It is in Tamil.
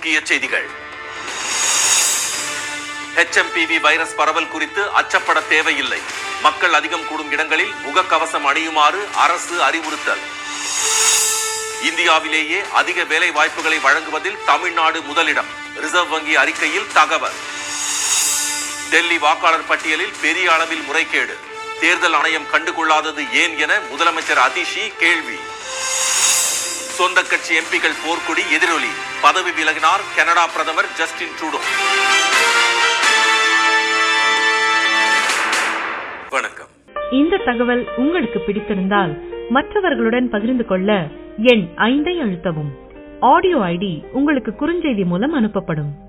முக்கிய செய்திகள் ஹெச்எம்பிவி வைரஸ் பரவல் குறித்து அச்சப்பட தேவையில்லை மக்கள் அதிகம் கூடும் இடங்களில் முகக்கவசம் அணியுமாறு அரசு அறிவுறுத்தல் இந்தியாவிலேயே அதிக வேலை வாய்ப்புகளை வழங்குவதில் தமிழ்நாடு முதலிடம் ரிசர்வ் வங்கி அறிக்கையில் தகவல் டெல்லி வாக்காளர் பட்டியலில் பெரிய அளவில் முறைகேடு தேர்தல் ஆணையம் கண்டுகொள்ளாதது ஏன் என முதலமைச்சர் அதிஷி கேள்வி சொந்த கட்சி எம்பிக்கள் போர்க்குடி எதிரொலி பதவி விலகினார் கனடா பிரதமர் ஜஸ்டின் ட்ரூடோ வணக்கம் இந்த தகவல் உங்களுக்கு பிடித்திருந்தால் மற்றவர்களுடன் பகிர்ந்து கொள்ள எண் ஐந்தை அழுத்தவும் ஆடியோ ஐடி உங்களுக்கு குறுஞ்செய்தி மூலம் அனுப்பப்படும்